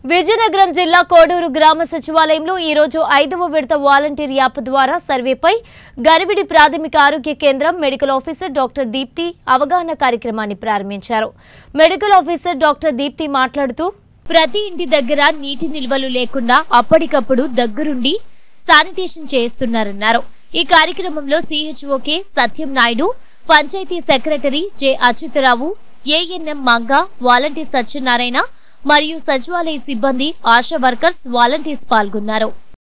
విజయనగరం జిల్లా కోడూరు గ్రామ సచివాలయంలో ఈ రోజు ఐదవ విడత వాలంటీర్ యాప్ ద్వారా సర్వేపై గరివిడి ప్రాథమిక ఆరోగ్య కేంద్రం మెడికల్ ఆఫీసర్ డాక్టర్ దీప్తి అవగాహన కార్యక్రమాన్ని ప్రారంభించారు మెడికల్ ఆఫీసర్ డాక్టర్ దీప్తి మాట్లాడుతూ ప్రతి ఇంటి దగ్గర నీటి నిల్వలు లేకుండా అప్పటికప్పుడు దగ్గరుండి శానిటేషన్ చేస్తున్నారన్నారు ఈ కార్యక్రమంలో సిహెచ్ఓకే Satyam Naidu panchayati secretary J Achyutarao ANM Manga volunteer Satyanarayana మరియు సచివాలయ సిబ్బంది ఆశా వర్కర్స్ వాలంటీర్స్ పాల్గొన్నారు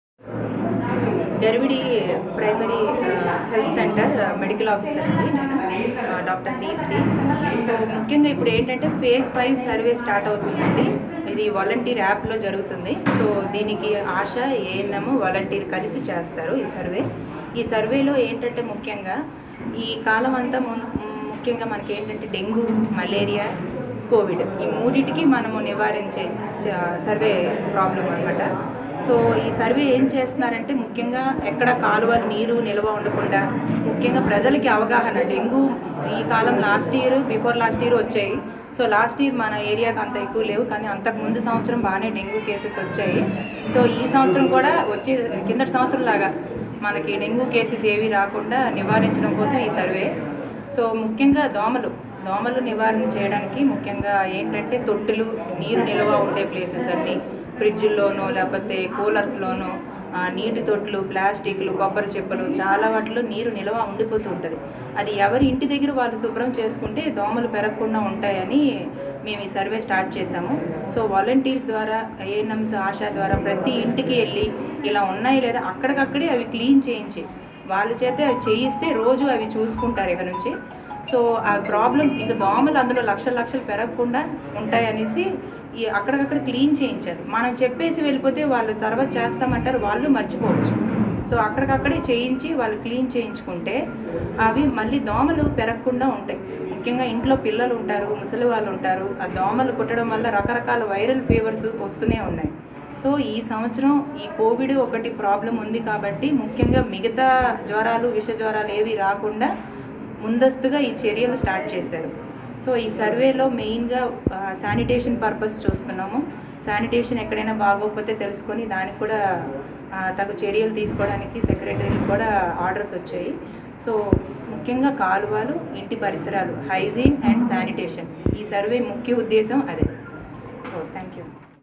Garividi primary uh, health centre uh, medical officer అండి నేను ఆ, డాక్టర్ దీప్తి సో ముఖ్యంగా ఇప్పుడు ఏంటంటే ఫేజ్ ఫైవ్ సర్వే స్టార్ట్ అవుతుందండి ఇది వాలంటీర్ యాప్లో జరుగుతుంది సో దీనికి ఆశ ఏఎన్ఎం వాలంటీర్ కలిసి చేస్తారు ఈ సర్వే ఈ సర్వేలో ఏంటంటే ముఖ్యంగా ఈ కాలం అంతా మున్- ముఖ్యంగా మనకి ఏంటంటే డెంగ్యూ మలేరియా కోవిడ్ ఈ మూడిటికి మనము నివారించే చ- సర్వే ప్రాబ్లం అన్నమాట సో ఈ సర్వే ఏం చేస్తున్నారంటే ముఖ్యంగా ఎక్కడ కాలువలు నీరు నిల్వ ఉండకుండా ముఖ్యంగా ప్రజలకి అవగాహన డెంగ్యూ ఈ కాలం last year before last year వచ్చాయి సో లాస్ట్ ఇయర్ మన ఏరియాకి అంత ఎక్కువ లేవు కానీ అంతకు ముందు సంవత్సరం బాగానే డెంగ్యూ కేసెస్ వచ్చాయి సో ఈ సంవత్సరం కూడా వచ్చే కిందటి సంవత్సరం లాగా మనకి డెంగ్యూ కేసెస్ ఏవి రాకుండా నివారించడం కోసం ఈ సర్వే సో ముఖ్యంగా దోమలు దోమలు నివారణ చేయడానికి ముఖ్యంగా ఏంటంటే తొట్టులు నీరు నిల్వ ఉండే ప్లేసెస్ అన్నీ ఫ్రిడ్జ్ల్లోనూ లేకపోతే కూలర్స్లోనూ ఆ, నీటి తొట్లు ప్లాస్టిక్లు కొబ్బరి చెప్పులు చాలా వాటిలో నీరు నిల్వ ఉండిపోతూ ఉంటుంది అది ఎవరి ఇంటి దగ్గర వాళ్ళు శుభ్రం చేసుకుంటే దోమలు పెరగకుండా ఉంటాయని మేము ఈ సర్వే స్టార్ట్ చేశాము సో వాలంటీర్స్ ద్వారా ఏఎన్ఎంస్ ఆశా ద్వారా ప్రతి ఇంటికి వెళ్ళి ఇలా ఉన్నాయి లేదా అక్కడికక్కడే అవి క్లీన్ చేయించి వాళ్ళ చేత అవి చేయిస్తే రోజు అవి చూసుకుంటారు ఇక నుంచి సో ఆ ప్రాబ్లమ్స్ ఇంకా దోమలు అందులో లక్షల లక్షలు పెరగకుండా ఉంటాయనేసి ఈ అక్కడికక్కడ క్లీన్ చేయించాలి మనం చెప్పేసి వెళ్ళిపోతే వాళ్ళు తర్వాత చేస్తామంటారు వాళ్ళు మర్చిపోవచ్చు సో అక్కడికక్కడే చేయించి వాళ్ళు క్లీన్ చేయించుకుంటే అవి మళ్ళీ దోమలు పెరగకుండా ఉంటాయి ముఖ్యంగా ఇంట్లో పిల్లలు ఉంటారు ముసలి వాళ్ళు ఉంటారు ఆ దోమలు కుట్టడం వల్ల రకరకాల వైరల్ ఫీవర్స్ వస్తూనే ఉన్నాయి సో ఈ సంవత్సరం ఈ కోవిడ్ ఒకటి ప్రాబ్లం ఉంది కాబట్టి ముఖ్యంగా మిగతా జ్వరాలు విష జ్వరాలు ఏవి రాకుండా ముందస్తుగా ఈ చర్యలు స్టార్ట్ చేశారు సో ఈ సర్వేలో మెయిన్గా శానిటేషన్ పర్పస్ చూస్తున్నాము శానిటేషన్ ఎక్కడైనా బాగోకపోతే తెలుసుకొని దానికి కూడా ఆ, తగు చర్యలు తీసుకోవడానికి సెక్రటరీలకు కూడా ఆర్డర్స్ వచ్చాయి సో ముఖ్యంగా కాలువలు ఇంటి పరిసరాలు హైజీన్ అండ్ శానిటేషన్ ఈ సర్వే ముఖ్య ఉద్దేశం అదే